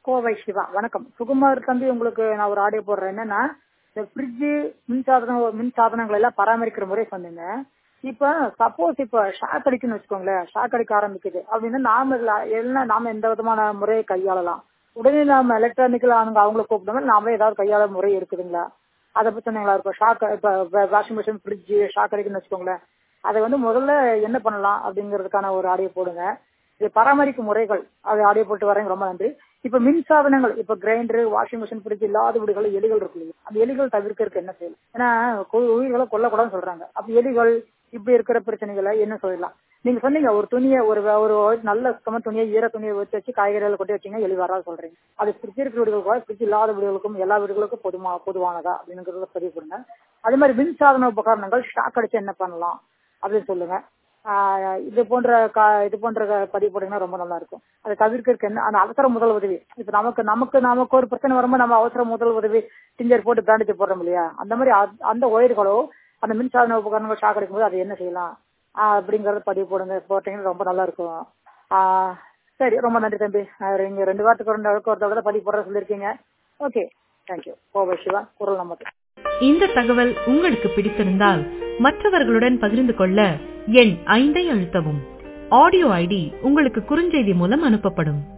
கோவை சிவா வணக்கம் சுகுமார் தம்பி உங்களுக்கு நான் ஒரு ஆடியோ போடுறேன் என்னன்னா இந்த ஃப்ரிட்ஜு மின்சாதனம் மின் சாதனங்கள் எல்லாம் பராமரிக்கிற முறை சொன்னீங்க இப்ப சப்போஸ் இப்ப ஷாக் அடிக்குன்னு வச்சுக்கோங்களேன் ஷாக் அடிக்க ஆரம்பிக்குது அப்படின்னா நாம இதுல எல்லாம் நாம எந்த விதமான முறையை கையாளலாம் உடனே நாம எலக்ட்ரானிக்கல் அவங்க அவங்கள கூப்பிட்டோம் நாம ஏதாவது கையாள முறை இருக்குதுங்களா அதை பத்தி சொன்னீங்களா இப்ப ஷாக் இப்ப வாஷிங் மிஷின் ஃப்ரிட்ஜ் ஷாக் அடிக்குன்னு வச்சுக்கோங்களேன் அதை வந்து முதல்ல என்ன பண்ணலாம் அப்படிங்கறதுக்கான ஒரு ஆடியோ போடுங்க இது பராமரிக்கும் முறைகள் அது ஆடியோ போட்டு வரேங்க ரொம்ப நன்றி இப்ப மின் சாதனங்கள் இப்ப கிரைண்டர் வாஷிங் மிஷின் ஃப்ரிட்ஜ் இல்லாத வீடுகள் எலிகள் இருக்கு இல்லையா அந்த எலிகள் தவிர்க்கிறதுக்கு என்ன செய்யலாம் ஏன்னா கு- உயிர்களை கொல்லக்கூடாதுன்னு சொல்றாங்க அப்ப எலிகள் இப்படி இருக்கிற பிரச்சனைகளை என்ன சொல்லலாம் நீங்க சொன்னீங்க ஒரு துணியை ஒரு ஒரு நல்ல சுத்தமான துணியை ஈர துணியை வச்சு வச்சு காய்கறிகளை கொண்டு வச்சீங்க எலி வராது சொல்றீங்க அது ஃப்ரிட்ஜ் இருக்கிற வீடுகளுக்கும் ஃப்ரிட்ஜ் இல்லாத வீடுகளுக்கும் எல்லா வீடுகளுக்கும் பொதுமா பொதுவானதா அப்படிங்கறத பதிவு பண்ணுங்க அதே மாதிரி மின் சாதன உபகரணங்கள் ஷாக் அடிச்சு என்ன பண்ணலாம் அப்படின்னு சொல்லுங்க ஆஹ் இது போன்ற கா- இது போன்ற க- பதிவு போட்டீங்கன்னா ரொம்ப நல்லா இருக்கும் அதை தவிர்க்கிறதுக்கு என்ன அந்த அவசர முதல் உதவி இப்ப நமக்கு நமக்கு நமக்கு ஒரு பிரச்சனை வரும்போது நம்ம அவசர முதல் உதவி டிஞ்சர் போட்டு பேண்டேஜ் போடுறோம் இல்லையா அந்த மாதிரி அ- அந்த ஒயர்களோ அந்த மின்சாதன உபகரணங்கள் ஷாக் அடிக்கும்போது அதை என்ன செய்யலாம் ஆஹ் அப்படிங்கறத பதிவு போடுங்க போட்டீங்கன்னா ரொம்ப நல்லா இருக்கும் ஆஹ் சரி ரொம்ப நன்றி தம்பி ஆஹ் நீங்க ரெண்டு வாரத்துக்கு ரெண்டு வாரத்துக்கு ஒரு தடவை பதிவு போடுற சொல்லியிருக்கீங்க ஓகே தேங்க்யூ கோவை சிவா குரல் நம்பர் இந்த தகவல் உங்களுக்கு பிடித்திருந்தால் மற்றவர்களுடன் பகிர்ந்து கொள்ள எண் ஐந்தை அழுத்தவும் ஆடியோ ஐடி உங்களுக்கு குறுஞ்செய்தி மூலம் அனுப்பப்படும்